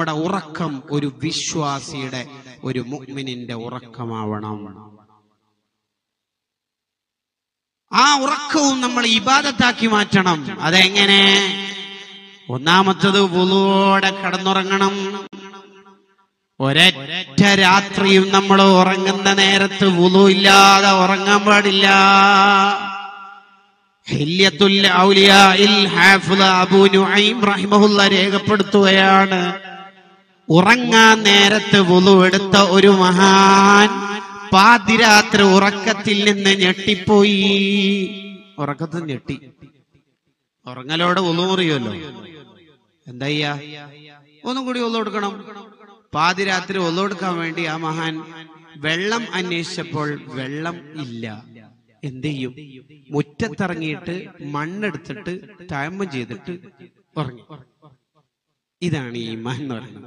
നമ്മുടെ ഉറക്കം ഒരു വിശ്വാസിയുടെ ഒരു മുഅ്മിനിന്റെ ഉറക്കമാവണം ആ ഉറക്കവും നമ്മൾ ഇബാദത്താക്കി മാറ്റണം അതെങ്ങനെ ഒന്നാമത്തത് വുളുവോടെ കടന്നുറങ്ങണം ഒരൊറ്റ രാത്രിയും നമ്മൾ ഉറങ്ങുന്ന നേരത്ത് വുളു ഇല്ലാതെ ഉറങ്ങാൻ പാടില്ല ഹില്യത്തുൽ ഔലിയാഇൽ ഹാഫിള് അബൂ നുഐം റഹിമഹുല്ല രേഖപ്പെടുത്തുകയാണ് ഉറങ്ങാൻ നേരത്ത് വുളു എടുത്ത ഒരു മഹാൻ പാതിരാത്രി ഉറക്കത്തിൽ നിന്ന് ഞെട്ടിപ്പോയി ഉറക്കത്തിൽ ഞെട്ടി ഉറങ്ങലോടെ വുളു മുറിയുമല്ലോ എന്താ ചെയ്യാ ഒന്നും കൂടി ഒന്നു കൊടുക്കണം പാതിരാത്രി ഒന്നു കൊടുക്കാൻ വേണ്ടി ആ മഹാൻ വെള്ളം അന്വേഷിച്ചപ്പോൾ വെള്ളം ഇല്ല എന്ത് ചെയ്യും മുറ്റത്തിറങ്ങിയിട്ട് മണ്ണെടുത്തിട്ട് തയമ്പം ചെയ്തിട്ട് ഉറങ്ങി ഇതാണ് ഈ ഈമാൻ എന്ന് പറയുന്നത്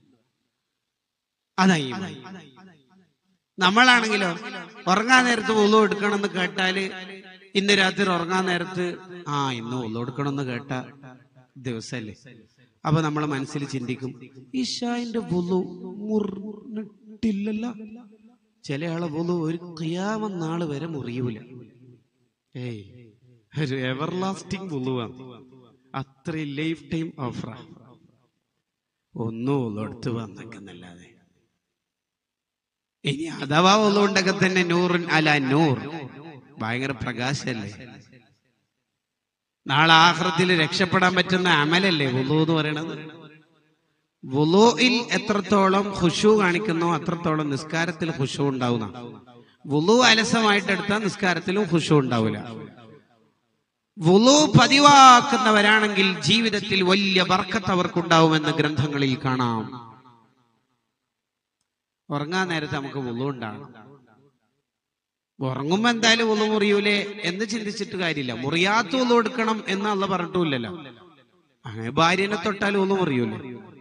അതാ ഈമാൻ നമ്മളാണെങ്കിലോ ഉറങ്ങാൻ നേരത്ത് ഒന്നു എടുക്കണമെന്ന് കേട്ടാല് ഇന്ന് രാത്രി ഉറങ്ങാൻ നേരത്ത് ആ ഇന്ന് ഒന്നു എടുക്കണമെന്ന് കേട്ട ദിവസല്ലേ അപ്പൊ നമ്മൾ മനസ്സിൽ ചിന്തിക്കും ഇഷാന്റെ ബുലു മുറിഞ്ഞിട്ടില്ലല്ലോ ചില ആളെ ബുലു ഒരു ക്രിയാമ നാള് വരെ മുറിയൂല ഏയ് ഒരു എവർലാസ്റ്റിംഗ് ബുലുവാണ് അത്രയും ലൈഫ് ടൈം ഓഫറ ഒന്നും ഉള്ളടുത്ത് വന്നേക്കുന്നല്ലാതെ ഇനി അഥവാ ഉള്ളതുകൊണ്ടൊക്കെ തന്നെ നൂറിൻ അല നൂർ ഭയങ്കര പ്രകാശല്ലേ നാളെ ആഹ്റത്തിൽ രക്ഷപ്പെടാൻ പറ്റുന്ന അമലല്ലേ വുളു എന്ന് പറയണത് വുളുയിൽ എത്രത്തോളം ഖുഷു കാണിക്കുന്നോ അത്രത്തോളം നിസ്കാരത്തിൽ ഖുഷു ഉണ്ടാവുന്ന വുളു അലസമായിട്ട് എടുത്താൽ നിസ്കാരത്തിലും ഖുഷു ഉണ്ടാവില്ല വുളു പതിവാക്കുന്നവരാണെങ്കിൽ ജീവിതത്തിൽ വലിയ വർക്കത്ത് അവർക്കുണ്ടാവുമെന്ന് ഗ്രന്ഥങ്ങളിൽ കാണാം ഉറങ്ങാൻ നേരത്ത് നമുക്ക് വുളു ഉണ്ടാകണം ഉറങ്ങുമ്പോ എന്തായാലും ഉള്ളു മുറിയൂലേ എന്ന് ചിന്തിച്ചിട്ട് കാര്യമില്ല മുറിയാത്ത ഉള്ളു എടുക്കണം എന്ന് അല്ല പറഞ്ഞിട്ടില്ലല്ലോ അങ്ങനെ ഭാര്യനെ തൊട്ടാലും ഉള്ളു മുറിയൂലേ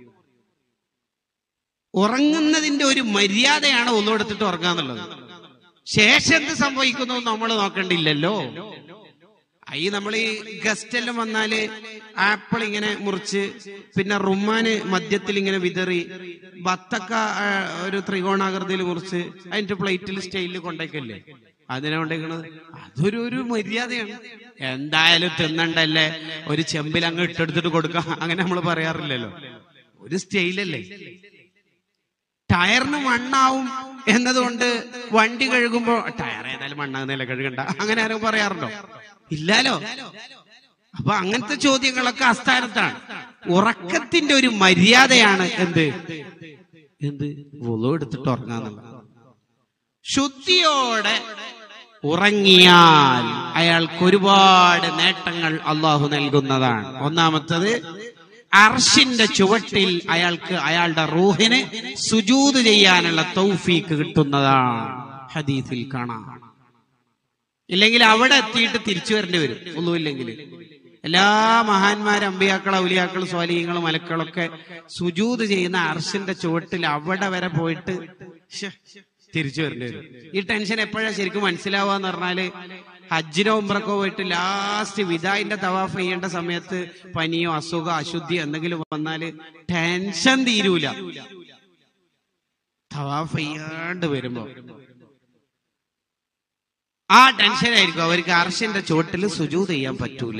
ഉറങ്ങുന്നതിന്റെ ഒരു മര്യാദയാണ് ഉള്ളു എടുത്തിട്ട് ഉറങ്ങാന്നുള്ളത് ശേഷം എന്ത് സംഭവിക്കുന്നു നമ്മൾ നോക്കണ്ടില്ലല്ലോ ഈ നമ്മൾ ഈ ഗസ്റ്റ് എല്ലാം വന്നാല് ആപ്പിൾ ഇങ്ങനെ മുറിച്ച് പിന്നെ റുമാന് മധ്യത്തിൽ ഇങ്ങനെ വിതറി ബത്തക്ക ആ, ഒരു ത്രികോണാകൃതിയിൽ മുറിച്ച് അതിന്റെ പ്ലേറ്റിൽ സ്റ്റൈലിൽ കൊണ്ടേക്കല്ലേ അതിനെ കൊണ്ടേക്കണത് അതൊരു ഒരു മര്യാദയാണ് എന്തായാലും തിന്നണ്ടല്ലേ ഒരു ചെമ്പിൽ അങ്ങ് ഇട്ടെടുത്തിട്ട് കൊടുക്കാം അങ്ങനെ നമ്മൾ പറയാറില്ലല്ലോ ഒരു സ്റ്റൈലല്ലേ ടയറിന് മണ്ണാവും എന്നതുകൊണ്ട് വണ്ടി കഴുകുമ്പോ ടയർ ഏതായാലും മണ്ണാകുന്നില്ല കഴുകണ്ട അങ്ങനെ ആരും പറയാറുണ്ടോ ഇല്ലാലോ അപ്പൊ അങ്ങനത്തെ ചോദ്യങ്ങളൊക്കെ അസ്ഥാനത്താണ് ഉറക്കത്തിന്റെ ഒരു മര്യാദയാണ് എന്ത് എന്ത് വുളു എടുത്തിട്ട് ഉറങ്ങാന്നുള്ളത് ശുദ്ധിയോടെ ഉറങ്ങിയാൽ അയാൾക്ക് ഒരുപാട് നേട്ടങ്ങൾ അള്ളാഹു നൽകുന്നതാണ് ഒന്നാമത്തത് അർഷിന്റെ ചുവട്ടിൽ അയാൾക്ക് അയാളുടെ റൂഹിന് സുജൂത് ചെയ്യാനുള്ള തൗഫീക്ക് കിട്ടുന്നതാണ് ഹദീസിൽ കാണാം ഇല്ലെങ്കിൽ അവിടെ എത്തിയിട്ട് തിരിച്ചു വരേണ്ടി വരും ഒന്നുമില്ലെങ്കിൽ എല്ലാ മഹാന്മാരും അമ്പിയാക്കൾ ഔലിയാക്കൾ സ്വാലിഹ്യങ്ങളും മലക്കളൊക്കെ സുജൂത് ചെയ്യുന്ന അർഷിന്റെ ചുവട്ടിൽ അവിടെ വരെ പോയിട്ട് ശ്ശെ, തിരിച്ചു വരേണ്ടി വരും ഈ ടെൻഷൻ എപ്പോഴാ ശരിക്കും മനസ്സിലാവാന്ന് പറഞ്ഞാല് ഹജ്ജിനോ ഉംറക്കോ പോയിട്ട് ലാസ്റ്റ് വിദായിന്റെ തവാഫ് ചെയ്യേണ്ട സമയത്ത് പനിയോ അസുഖോ അശുദ്ധിയോ എന്തെങ്കിലും വന്നാല് ടെൻഷൻ തീരൂല തവാഫ് ചെയ്യാണ്ട് വരുമ്പോ ആ ടെൻഷനായിരിക്കും അവർക്ക് അർഷിന്റെ ചുവട്ടിൽ സുജൂത് ചെയ്യാൻ പറ്റൂല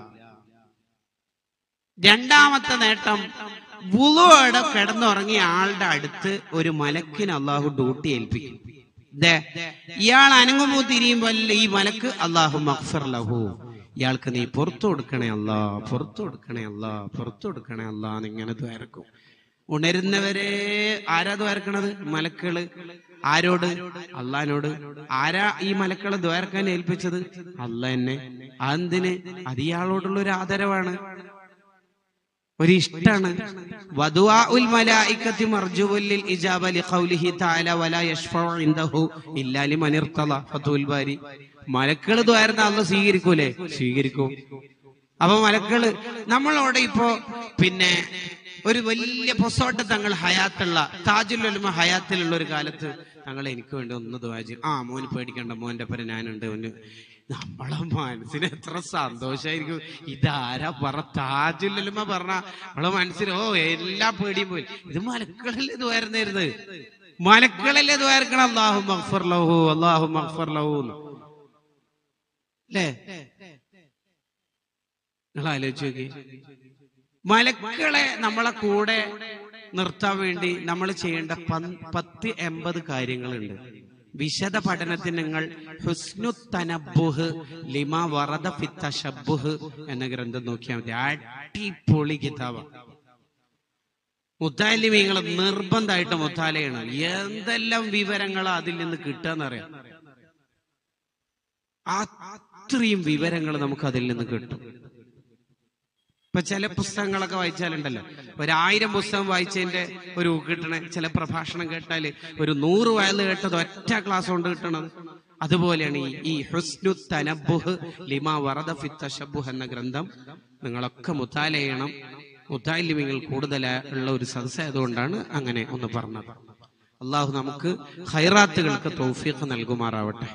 രണ്ടാമത്തെ നേട്ടം വുളുവോടെ കിടന്നുറങ്ങിയ ആളുടെ അടുത്ത് ഒരു മലക്കിന് അള്ളാഹു ഡ്യൂട്ടി ഏൽപ്പിക്കും ദേ, ഇയാൾ അനങ്ങുമ്പോ തിരിയുമ്പോ ഈ മലക്ക് അള്ളാഹു മഗ്ഫിർ ലഹു ഇയാൾക്ക് നീ പുറത്തു കൊടുക്കണേ അല്ല പുറത്തു കൊടുക്കണേ അല്ല പുറത്തു കൊടുക്കണേ അല്ല എന്നിങ്ങനെ ദ്വാരക്കും ഉണരുന്നവരെ ആരാ ദ്വാരക്കണത് മലക്കുകള് ആരോട് അള്ളഹാനോട് ആരാ ഈ മലക്കളെ ദ്വാരക്കാൻ ഏൽപ്പിച്ചത് അല്ല എന്നെ അതെന്തിന് അത് ഇയാളോടുള്ള ഒരു ആദരവാണ് ഒരു ഇഷ്ടാണ് വധുവാഉൽ മലായിക്കത്തി മർജുവല്ലിൽ ഇജാബ ലിഖൗലിഹി തആല വലാ യശ്ഫഉ ഇൻദഹു ഇല്ലാ ലിമൻ ഇർതള ഫതുൽ ബാരി മലക്കള് ദ്വാരുന്ന അല്ല സ്വീകരിക്കൂലേ സ്വീകരിക്കും അപ്പൊ മലക്കള് നമ്മളോട് ഇപ്പോ പിന്നെ ഒരു വലിയ പൊസോട്ട തങ്ങൾ ഹയാത്തുള്ള താജുലുലമ ഹയാത്തിലുള്ള ഒരു കാലത്ത് തങ്ങൾ എനിക്ക് വേണ്ടി ഒന്ന് ദ്വാ ചെയ്യും ആ മോന് പേടിക്കണ്ട മോന്റെ പേര് ഞാനുണ്ട് മോന് നമ്മളെ മനസ്സിന് എത്ര സന്തോഷായിരിക്കും ഇതാരാ പറ താജുല്ലമ്മ പറഞ്ഞ അവളെ മനസ്സിൽ ഓ എല്ലാ പേടിയും പോയി ഇത് മലക്കളല്ലേ ഇത് വരുന്നരുത് മലക്കളല്ലേ ഇത് വരക്കണം അള്ളാഹു മഗ്ഫർ ലഹു അള്ളാഹു മഗ്ഫർ ലഹു എന്ന്. അല്ലേ നിങ്ങൾ ആലോചിച്ച് നോക്കി മലക്കളെ നമ്മളെ കൂടെ നിർത്താൻ വേണ്ടി നമ്മൾ ചെയ്യേണ്ട പൻ- പത്ത് എൺപത് കാര്യങ്ങളുണ്ട് വിശദ പഠനത്തിന് നിങ്ങൾ ഹുസ്നു തനബുഹ് ലിമ വറദ ഫി തശബ്ബുഹ് എന്ന ഗ്രന്ഥം നോക്കിയാൽ മതി അടിപൊളി കിതാബ മുത്താലിമീങ്ങൾ നിർബന്ധമായിട്ട് മുത്താലയാണ് എന്തെല്ലാം വിവരങ്ങൾ അതിൽ നിന്ന് കിട്ടാന്നറിയാം അത്രയും വിവരങ്ങൾ നമുക്ക് അതിൽ നിന്ന് കിട്ടും ഇപ്പൊ ചില പുസ്തകങ്ങളൊക്കെ വായിച്ചാലുണ്ടല്ലോ ഒരായിരം പുസ്തകം വായിച്ചതിന്റെ ഒരു കിട്ടണേ ചില പ്രഭാഷണം കേട്ടാല് ഒരു നൂറ് വയല് കേട്ടത് ഒറ്റ ക്ലാസ് കൊണ്ട് കിട്ടണത് അതുപോലെയാണ് ഈ ഈ ഹുസ്നു തനബുഹ് ലിമ വറദ ഫി തശബ്ബുഹ് എന്ന ഗ്രന്ഥം നിങ്ങളൊക്കെ മുത്താല ചെയ്യണം മുത്താലിമികൾ കൂടുതൽ ഉള്ള ഒരു സദസ്സായതുകൊണ്ടാണ് അങ്ങനെ ഒന്ന് പറഞ്ഞത് അള്ളാഹു നമുക്ക് ഹൈറാത്തുകൾക്ക് തൗഫീഖ് നൽകുമാറാവട്ടെ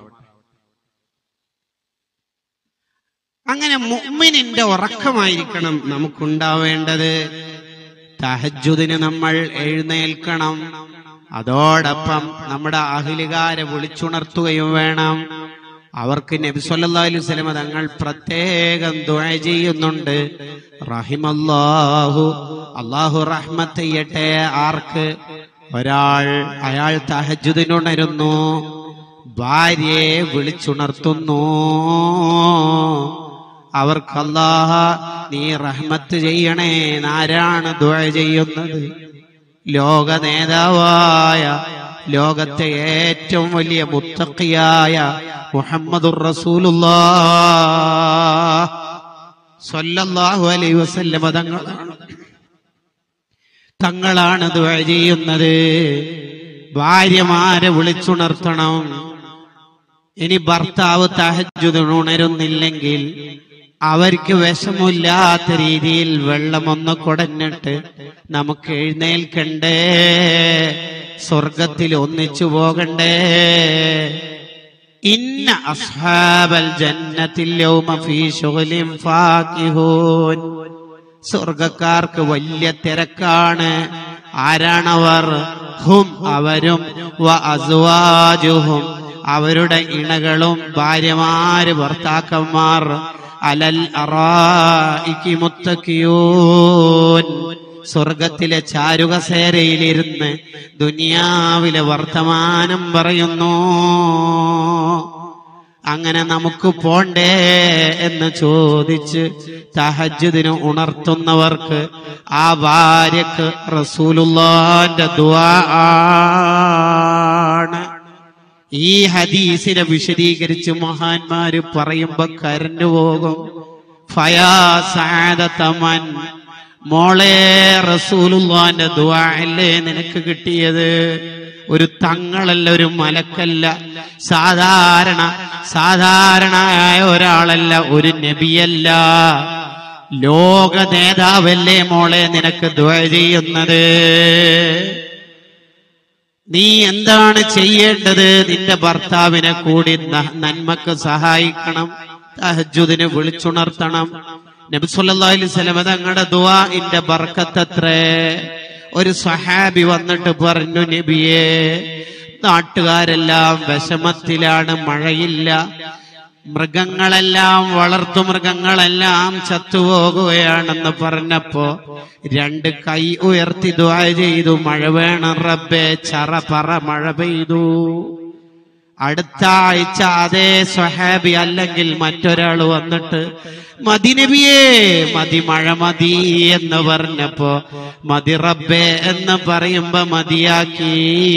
അങ്ങനെ മുഅ്മിനിന്റെ ഉറക്കമായിരിക്കണം നമുക്കുണ്ടാവേണ്ടത് തഹജുദിന് നമ്മൾ എഴുന്നേൽക്കണം അതോടൊപ്പം നമ്മുടെ അഹിലുകാരെ വിളിച്ചുണർത്തുകയും വേണം അവർക്ക് നബി സല്ലല്ലാഹു അലൈഹി വസല്ലം തങ്ങൾ പ്രത്യേകം ദുആ ചെയ്യുന്നുണ്ട് റഹിമല്ലാഹു അല്ലാഹു റഹ്മത്ത് ചെയ്യട്ടെ ആർക്ക് ഒരാൾ അയാൾ തഹജുദിനുണരുന്നു ഭാര്യയെ വിളിച്ചുണർത്തുന്നു അവർക്ക് അല്ലാഹ നീ റഹ്മത്ത് ചെയ്യണേ ആരാണ് ദുആ ചെയ്യുന്നത് ലോക നേതാവായ ലോകത്തെ ഏറ്റവും വലിയ മുത്തക്കിയായ മുഹമ്മദുർ റസൂലുള്ളാഹ് സ്വല്ലല്ലാഹു അലൈഹി വസല്ലമ തങ്ങളാണ് തങ്ങളാണ് ദുആ ചെയ്യുന്നത് ഭാര്യമാരെ വിളിച്ചുണർത്തണം ഇനി ഭർത്താവ് തഹജുദിന് ഉണരുന്നില്ലെങ്കിൽ അവർക്ക് വിഷമില്ലാത്ത രീതിയിൽ വെള്ളമൊന്ന് കുടഞ്ഞിട്ട് നമുക്ക് എഴുന്നേൽക്കണ്ടേ സ്വർഗത്തിൽ ഒന്നിച്ചു പോകണ്ടേ ഇന്ന അസ്ഹാബൽ ജന്നത്തിൽ യൗമ ഫീ ശുഗ്ലിൻ ഫാക്കിഹൂൻ സ്വർഗക്കാർക്ക് വലിയ തിരക്കാണ് ആരാണവർ ഹും അവരും വ അസ്വാജുഹും അവരുടെ ഇണകളും ഭാര്യമാര് ഭർത്താക്കന്മാർ അലൽ അറായിക്ക് മുത്തക്കിയൂൻ സ്വർഗത്തിലെ ചാരുകസേരയിലിരുന്ന് ദുനിയാവിലെ വർത്തമാനം പറയുന്നു അങ്ങനെ നമുക്ക് പോണ്ടേ എന്ന് ചോദിച്ച് തഹജ്ജുദിന് ഉണർത്തുന്നവർക്ക് ആ ഭാര്യക്ക് റസൂലുള്ളാന്റെ ദുആ ആണ് ഈ ഹദീസിനെ വിശദീകരിച്ച് മഹാന്മാര് പറയുമ്പോ കരഞ്ഞു പോകും ഫയാ സഅദതമൻ മോളെ റസൂലുള്ളാന്റെ ദുആ അല്ലേ നിനക്ക് കിട്ടിയത് ഒരു തങ്ങളല്ല ഒരു മലക്കല്ല സാധാരണ സാധാരണയായ ഒരാളല്ല ഒരു നബിയല്ല ലോക നേതാവല്ലേ മോളെ നിനക്ക് ദുആ ചെയ്യുന്നത് നീ എന്താണ് ചെയ്യേണ്ടത് നിന്റെ ഭർത്താവിനെ കൂടി ന- നന്മക്ക് സഹായിക്കണം തഹജുദിന് വിളിച്ചുണർത്തണം നബി സല്ലല്ലാഹു അലൈഹി വസല്ലം തങ്ങളുടെ ദുആഇന്റെ ബർക്കത്തത്രേ ഒരു സഹാബി വന്നിട്ട് പറഞ്ഞു നബിയെ നാട്ടുകാരെല്ലാം വിഷമത്തിലാണ് മഴയില്ല മൃഗങ്ങളെല്ലാം വളർത്തു മൃഗങ്ങളെല്ലാം ചത്തുപോകുകയാണെന്ന് പറഞ്ഞപ്പോ രണ്ട് കൈ ഉയർത്തി ദ്വാ ചെയ്തു മഴ വേണം റബ്ബേ ചറ പറ മഴ പെയ്തു അടുത്ത ആഴ്ച അതേ സ്വഹാബി അല്ലെങ്കിൽ മറ്റൊരാൾ വന്നിട്ട് മതി നബിയേ മതി മഴ മതി എന്ന് പറഞ്ഞപ്പോ മതി റബ്ബേ എന്ന് പറയുമ്പോ മതിയാക്കി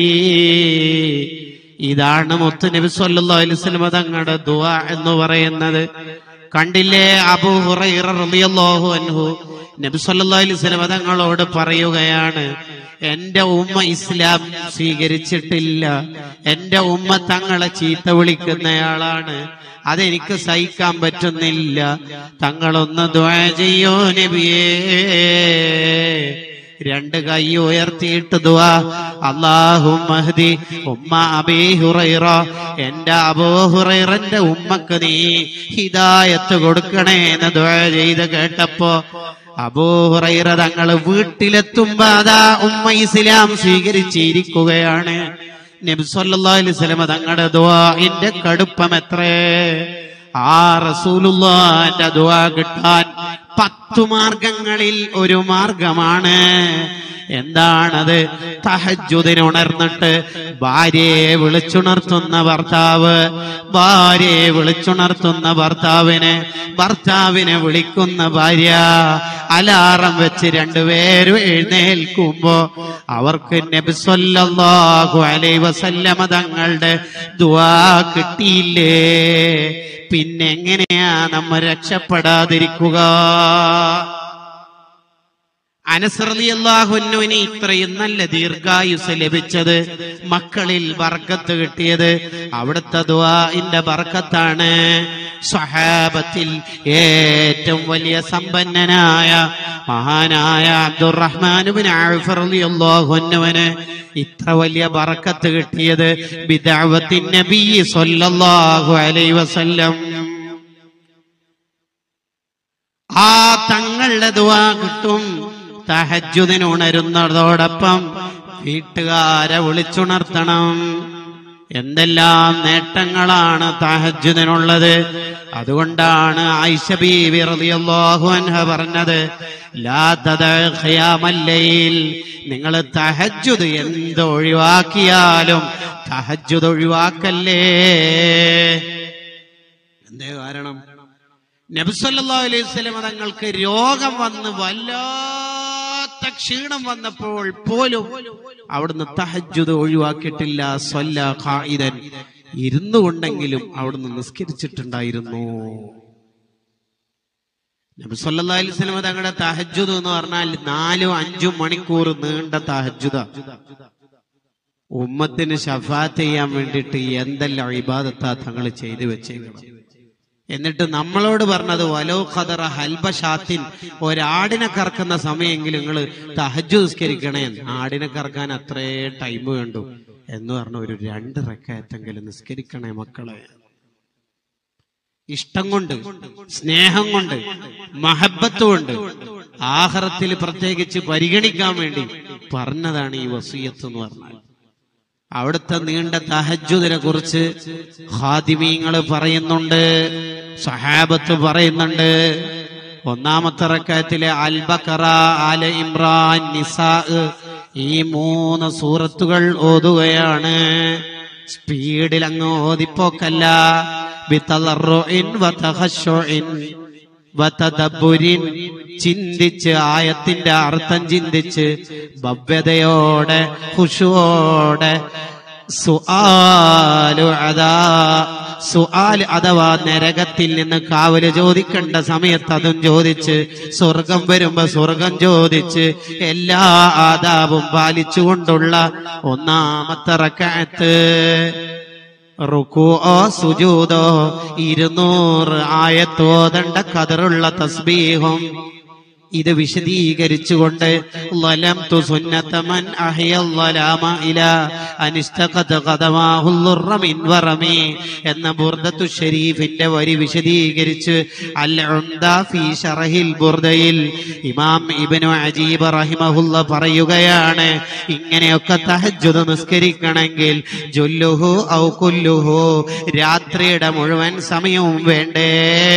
ഇതാണ് മുത്ത് നബി സല്ലല്ലാഹു അലൈഹി വസല്ലം തങ്ങളുടെ ദുആ എന്ന് പറയുന്നത് കണ്ടില്ലേ അബൂ ഹുറൈറ റളിയല്ലാഹു അൻഹു നബി സല്ലല്ലാഹു അലൈഹി വസല്ലം തങ്ങളോട് പറയുകയാണ് എന്റെ ഉമ്മ ഇസ്ലാം സ്വീകരിച്ചിട്ടില്ല എന്റെ ഉമ്മ തങ്ങളെ ചീത്ത വിളിക്കുന്നയാളാണ് അതെനിക്ക് സഹിക്കാൻ പറ്റുന്നില്ല തങ്ങളൊന്ന് ദ്വാ ചെയ്യോ നബിയേ രണ്ട് കൈ ഉയർത്തിയിട്ട് ദുആ അല്ലാഹും മഹ്ദി ഉമ്മ അബീ ഹുറൈറ എന്റെ അബൂ ഹുറൈറന്റെ ഉമ്മക്ക് നീ ഹിദായത്ത് കൊടുക്കണേ എന്ന് ദുആ ചെയ്ത് കേട്ടപ്പോ അബൂ ഹുറൈറ തങ്ങൾ വീട്ടിലെത്തുമ്പോ അതാ ഉമ്മ ഇസ്ലാം സ്വീകരിച്ചിരിക്കുകയാണ് നബി സല്ലല്ലാഹു അലൈഹി വസല്ലം തങ്ങളുടെ ദുആഇന്റെ കടുപ്പം എത്രേ ആ റസൂലുള്ളാന്റെ ദുആ കിട്ടാൻ പത്തു മാർഗങ്ങളിൽ ഒരു മാർഗമാണ് എന്താണത് തഹജുദിന് ഉണർന്നിട്ട് ഭാര്യയെ വിളിച്ചുണർത്തുന്ന ഭർത്താവ് ഭാര്യയെ വിളിച്ചുണർത്തുന്ന ഭർത്താവിന് ഭർത്താവിനെ വിളിക്കുന്ന ഭാര്യ അലാറം വെച്ച് രണ്ടുപേരും എഴുന്നേൽക്കുമ്പോ അവർക്ക് നബി സല്ലല്ലാഹു അലൈഹി വസല്ലമ തങ്ങളുടെ ദുആ കിട്ടിയില്ലേ പിന്നെ എങ്ങനെയാ നമ്മ രക്ഷപ്പെടാതിരിക്കുക അനസ്രലിയല്ലാഹുനുവിന് ഇത്രയും നല്ല ദീർഘായുസ് ലഭിച്ചത് മക്കളിൽ ബർക്കത്ത് കിട്ടിയത് അവിടുത്തെ ദുആഇന്റെ ബർക്കത്താണ് സ്വഹാബത്തിൽ ഏറ്റവും വലിയ സമ്പന്നനായ മഹാനായ അബ്ദുറഹ്മാനുബിൻ അള്ളാഹുനുവിന് ഇത്ര വലിയ ബറക്കത്ത് കിട്ടിയത് ബിദഅവത്തിൻ നബി സല്ലല്ലാഹു അലൈഹി വസല്ലം ആ തങ്ങളുടെ ദുആ കിട്ടും തഹജ്ജുദിന് ഉണരുന്നതോടൊപ്പം വീട്ടുകാരെ വിളിച്ചുണർത്തണം എന്തെല്ലാം നേട്ടങ്ങളാണ് തഹജ്ജുദിനുള്ളത് അതുകൊണ്ടാണ് ആയിഷ ബീവി റളിയല്ലാഹു അൻഹ പറഞ്ഞത് ലാ തദഅ ഖിയാമൽ ലൈൽ നിങ്ങൾ തഹജ്ജുദ് എന്ത് ഒഴിവാക്കിയാലും തഹജ്ജുദ് ഒഴിവാക്കല്ലേ എന്തേ കാരണം നബിസല്ലാ അലൈഹി സ്വലം തങ്ങൾക്ക് രോഗം വന്ന് വല്ലാത്ത ക്ഷീണം വന്നപ്പോൾ പോലും അവിടുന്ന് തഹജ്ജുദ് ഒഴിവാക്കിയിട്ടില്ല സ്വല്ല ഖായിദൻ ഇരുന്നു കൊണ്ടെങ്കിലും അവിടുന്ന് നിസ്കരിച്ചിട്ടുണ്ടായിരുന്നു നബി സല്ലല്ലാഹു അലൈഹി വസല്ലം തങ്ങളുടെ തഹജ്ജുദ് എന്ന് പറഞ്ഞാൽ നാലും അഞ്ചും മണിക്കൂർ നീണ്ട തഹജ്ജുദ ഉമ്മത്തിന് ഷഫാത്ത് ചെയ്യാൻ വേണ്ടിയിട്ട് എന്തെല്ലാം ഇബാദത്താ തങ്ങൾ ചെയ്തു വെച്ചേക്കണം എന്നിട്ട് നമ്മളോട് പറഞ്ഞത് വലോ ഖദറ ഹൽബഷാത്തിൻ ഒരാടിനെ കറക്കുന്ന സമയമെങ്കിലും നിങ്ങൾ തഹജു നിസ്കരിക്കണേ ആടിനെ കറക്കാൻ അത്രേ ടൈം വേണ്ടു എന്ന് പറഞ്ഞ ഒരു രണ്ട് റക്കയത്തെങ്കിലും നിസ്കരിക്കണേ മക്കളെ ഇഷ്ടം കൊണ്ട് സ്നേഹം കൊണ്ട് മഹബത്ത് കൊണ്ട് ആഹ്റത്തിൽ പ്രത്യേകിച്ച് പരിഗണിക്കാൻ വേണ്ടി പറഞ്ഞതാണ് ഈ വസീയത്ത് എന്ന് പറഞ്ഞാൽ അവിടുത്തെ നീണ്ട തഹജുദിനെ കുറിച്ച് ഹാദിമീങ്ങൾ പറയുന്നുണ്ട് സഹാബത്ത് പറയുന്നുണ്ട് ഒന്നാമത്തെ റക്കത്തിലെ അൽബക്കറ ആല ഇമ്രാൻ നിസാ ഈ മൂന്ന് സൂറത്തുകൾ ഓതുകയാണ് സ്പീഡിൽ അങ്ങ് ഓതിപ്പോക്കല്ല ബിതളറുഇൻ വതഖശുഇൻ വതദബ്ബുരിൻ ചിന്തിച്ച് ആയത്തിന്റെ അർത്ഥം ചിന്തിച്ച് ഭവ്യതയോടെ ഹുഷുവോടെ സുആലു അതാ സുആൽ അഥവാ നരകത്തിൽ നിന്ന് കാവല് ചോദിക്കേണ്ട സമയത്ത് അതും ചോദിച്ച് സ്വർഗം വരുമ്പോ സ്വർഗം ചോദിച്ച് എല്ലാ ആദാബും പാലിച്ചുകൊണ്ടുള്ള ഒന്നാമത്തെ റക്കാത്ത് റുക്കുഓ സുജൂദോ ഇരുന്നൂറ് ആയത്തോതണ്ട കതറുള്ള തസ്ബീഹും ഇത് വിശദീകരിച്ചുകൊണ്ട് ലലം തു സുന്നത്തമൻ അഹിയൽ ലലാമ ഇല അനിസ്തഖത ഖദമാഹുൽ ളുർറ മിൻ വറമി എന്ന ബുർദത്തു ഷരീഫിന്റെ വരി വിശദീകരിച്ച് അൽ ഉംദ ഫീ ശറഹിൽ ബുർദയിൽ ഇമാം ഇബ്നു അജീബ് റഹിമഹുല്ല പറയുകയാണ് ഇങ്ങനെയൊക്കെ തഹജ്ജുദ് നിസ്കരിക്കണമെങ്കിൽ ജുല്ലുഹു ഔ കുല്ലുഹു രാത്രിയുടെ മുഴുവൻ സമയവും വേണ്ടേ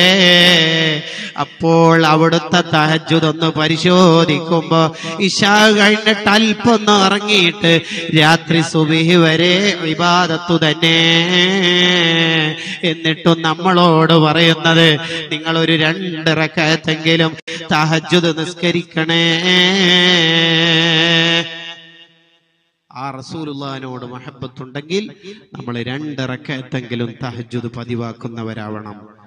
അപ്പോൾ അവിടുത്തെ തഹജ്ജുദ് ഒന്ന് പരിശോധിക്കുമ്പോ ഇഷാ കഴിഞ്ഞിട്ട് അല്പൊന്ന് ഇറങ്ങിയിട്ട് രാത്രി സുബിഹി വരെ വിവാദത്തു തന്നെ എന്നിട്ടും നമ്മളോട് പറയുന്നത് നിങ്ങൾ ഒരു രണ്ട് റക്കത്തെങ്കിലും തഹജ്ജുദ് നിസ്കരിക്കണേ ആ റസൂലുള്ളാഹിനോട് മഹബത്തുണ്ടെങ്കിൽ നമ്മൾ രണ്ട് റക്കത്തെങ്കിലും തഹജ്ജുദ് പതിവാക്കുന്നവരാവണം